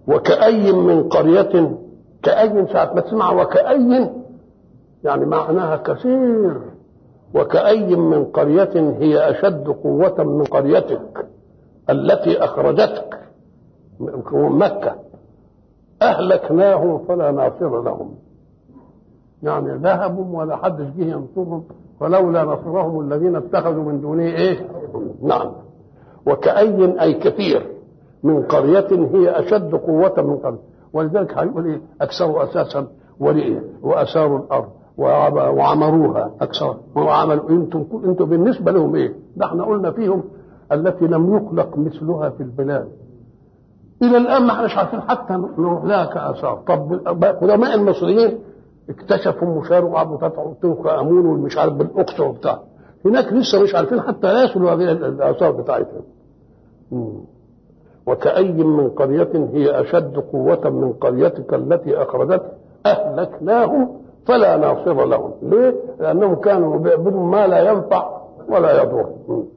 وكأي من قرية كأي ساعة ما تسمع وكأي يعني معناها كثير وكأي من قرية هي أشد قوة من قريتك التي أخرجتك من مكة أهلكناهم فلا ناصر لهم يعني ذهبوا ولا حد جه ينصرهم ولولا نصرهم الذين اتخذوا من دونه ايه؟ نعم وكأي أي كثير من قرية هي أشد قوة من قرية ولذلك هيقول إيه أكثر أساسا وليه وأثاروا الأرض وعمروها أكثر وعملوا أنتم أنتم بالنسبة لهم إيه؟ ده احنا قلنا فيهم التي لم يخلق مثلها في البلاد إلى الآن ما احناش عارفين حتى نروح لها كآثار طب قدماء المصريين اكتشفوا مشار وقعدوا فتحوا كأمون والمش عارف بالأقصى وبتاع هناك لسه مش عارفين حتى يصلوا هذه الآثار بتاعتهم وكأي من قرية هي أشد قوة من قريتك التي أخرجت أهلكناهم فلا ناصر لهم ليه؟ لأنهم كانوا بيعبدوا ما لا ينفع ولا يضر